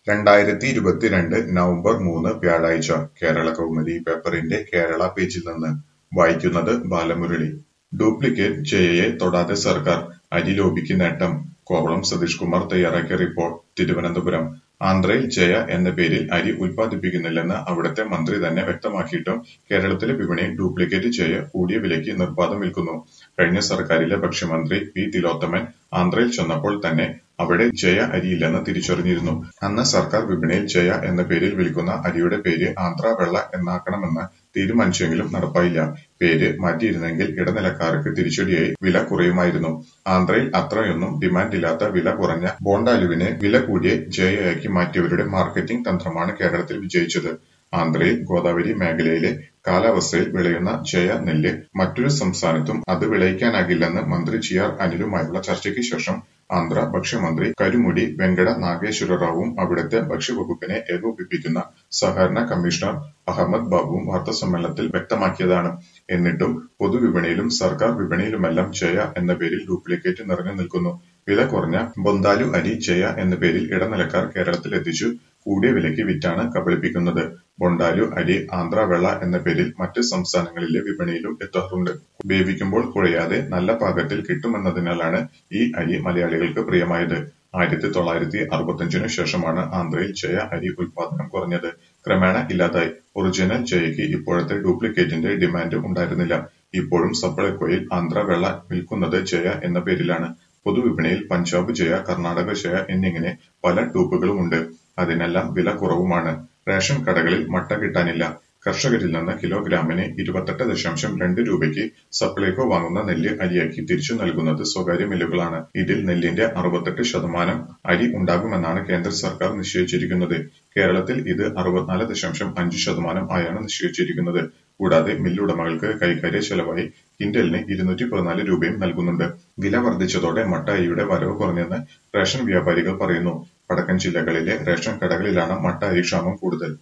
രണ്ടായിരത്തി ഇരുപത്തിരണ്ട് നവംബർ മൂന്ന് വ്യാഴാഴ്ച കേരളകൗമുദി പേപ്പറിന്റെ കേരള പേജിൽ നിന്ന് വായിക്കുന്നത് ബാലമുരളി ഡ്യൂപ്ലിക്കേറ്റ് ജയയെ തൊടാതെ സർക്കാർ അരി ലോബിക്ക് നേട്ടം കോവളം സതീഷ് കുമാർ തയ്യാറാക്കിയ റിപ്പോർട്ട് തിരുവനന്തപുരം ആന്ധ്രയിൽ ജയ എന്ന പേരിൽ അരി ഉൽപ്പാദിപ്പിക്കുന്നില്ലെന്ന് അവിടുത്തെ മന്ത്രി തന്നെ വ്യക്തമാക്കിയിട്ടും കേരളത്തിലെ വിപണിയിൽ ഡ്യൂപ്ലിക്കേറ്റ് ജയ കൂടിയ വിലയ്ക്ക് നിർബാധം വിൽക്കുന്നു കഴിഞ്ഞ സർക്കാരിലെ ഭക്ഷ്യമന്ത്രി പി തിലോത്തമൻ ആന്ധ്രയിൽ ചെന്നപ്പോൾ തന്നെ അവിടെ ജയ അരിയില്ലെന്ന് തിരിച്ചറിഞ്ഞിരുന്നു അന്ന് സർക്കാർ വിപണിയിൽ ജയ എന്ന പേരിൽ വിൽക്കുന്ന അരിയുടെ പേര് ആന്ധ്ര വെള്ള എന്നാക്കണമെന്ന് തീരുമാനിച്ചെങ്കിലും നടപ്പായില്ല പേര് മാറ്റിയിരുന്നെങ്കിൽ ഇടനിലക്കാർക്ക് തിരിച്ചടിയായി വില കുറയുമായിരുന്നു ആന്ധ്രയിൽ അത്രയൊന്നും ഡിമാൻഡില്ലാത്ത വില കുറഞ്ഞ ബോണ്ടാലുവിനെ വില കൂടിയ ജയയാക്കി മാറ്റിയവരുടെ മാർക്കറ്റിംഗ് തന്ത്രമാണ് കേരളത്തിൽ വിജയിച്ചത് ആന്ധ്രയിൽ ഗോദാവരി മേഖലയിലെ കാലാവസ്ഥയിൽ വിളയുന്ന ജയ നെല്ല് മറ്റൊരു സംസ്ഥാനത്തും അത് വിളയിക്കാനാകില്ലെന്ന് മന്ത്രി ജി ആർ അനിലുമായുള്ള ചർച്ചയ്ക്ക് ശേഷം ആന്ധ്ര ഭക്ഷ്യമന്ത്രി കരുമുടി വെങ്കട നാഗേശ്വരറാവുവും അവിടുത്തെ ഭക്ഷ്യവകുപ്പിനെ ഏകോപിപ്പിക്കുന്ന സഹകരണ കമ്മീഷണർ അഹമ്മദ് ബാബുവും വാർത്താസമ്മേളനത്തിൽ വ്യക്തമാക്കിയതാണ് എന്നിട്ടും പൊതുവിപണിയിലും സർക്കാർ വിപണിയിലുമെല്ലാം ജയ എന്ന പേരിൽ ഡ്യൂപ്ലിക്കേറ്റ് നിറഞ്ഞു നിൽക്കുന്നു വില കുറഞ്ഞ ബൊന്താലു അരി ജയ എന്ന പേരിൽ ഇടനിലക്കാർ കേരളത്തിൽ എത്തിച്ചു കൂടിയ വിലയ്ക്ക് വിറ്റാണ് കബളിപ്പിക്കുന്നത് ബൊണ്ടാലു അരി ആന്ധ്ര വെള്ള എന്ന പേരിൽ മറ്റ് സംസ്ഥാനങ്ങളിലെ വിപണിയിലും എത്താറുണ്ട് വേവിക്കുമ്പോൾ കുഴയാതെ നല്ല പാകത്തിൽ കിട്ടുമെന്നതിനാലാണ് ഈ അരി മലയാളികൾക്ക് പ്രിയമായത് ആയിരത്തി തൊള്ളായിരത്തി അറുപത്തിയഞ്ചിനു ശേഷമാണ് ആന്ധ്രയിൽ ജയ അരി ഉൽപാദനം കുറഞ്ഞത് ക്രമേണ ഇല്ലാതായി ഒറിജിനൽ ജയയ്ക്ക് ഇപ്പോഴത്തെ ഡ്യൂപ്ലിക്കേറ്റിന്റെ ഡിമാൻഡ് ഉണ്ടായിരുന്നില്ല ഇപ്പോഴും സപ്ലൈകോയിൽ ആന്ധ്ര വെള്ള വിൽക്കുന്നത് ജയ എന്ന പേരിലാണ് പൊതുവിപണിയിൽ പഞ്ചാബ് ജയ കർണാടക ജയ എന്നിങ്ങനെ പല ടൂപ്പുകളുമുണ്ട് അതിനെല്ലാം വില കുറവുമാണ് റേഷൻ കടകളിൽ മട്ട കിട്ടാനില്ല കർഷകരിൽ നിന്ന് കിലോഗ്രാമിന് ഇരുപത്തെട്ട് ദശാംശം രണ്ട് രൂപയ്ക്ക് സപ്ലൈകോ വാങ്ങുന്ന നെല്ല് അരിയാക്കി തിരിച്ചു നൽകുന്നത് സ്വകാര്യ മില്ലുകളാണ് ഇതിൽ നെല്ലിന്റെ അറുപത്തെട്ട് ശതമാനം അരി ഉണ്ടാകുമെന്നാണ് കേന്ദ്ര സർക്കാർ നിശ്ചയിച്ചിരിക്കുന്നത് കേരളത്തിൽ ഇത് അറുപത്തിനാല് ദശാംശം അഞ്ച് ശതമാനം ആയാണ് നിശ്ചയിച്ചിരിക്കുന്നത് കൂടാതെ മില്ലുടമകൾക്ക് കൈകാര്യ ചെലവായി കിൻഡലിന് ഇരുന്നൂറ്റി പതിനാല് രൂപയും നൽകുന്നുണ്ട് വില വർദ്ധിച്ചതോടെ മട്ട അരിയുടെ വരവ് കുറഞ്ഞെന്ന് റേഷൻ വ്യാപാരികൾ പറയുന്നു വടക്കൻ ജില്ലകളിലെ റേഷൻ കടകളിലാണ് മട്ട അരി ക്ഷാമം കൂടുതൽ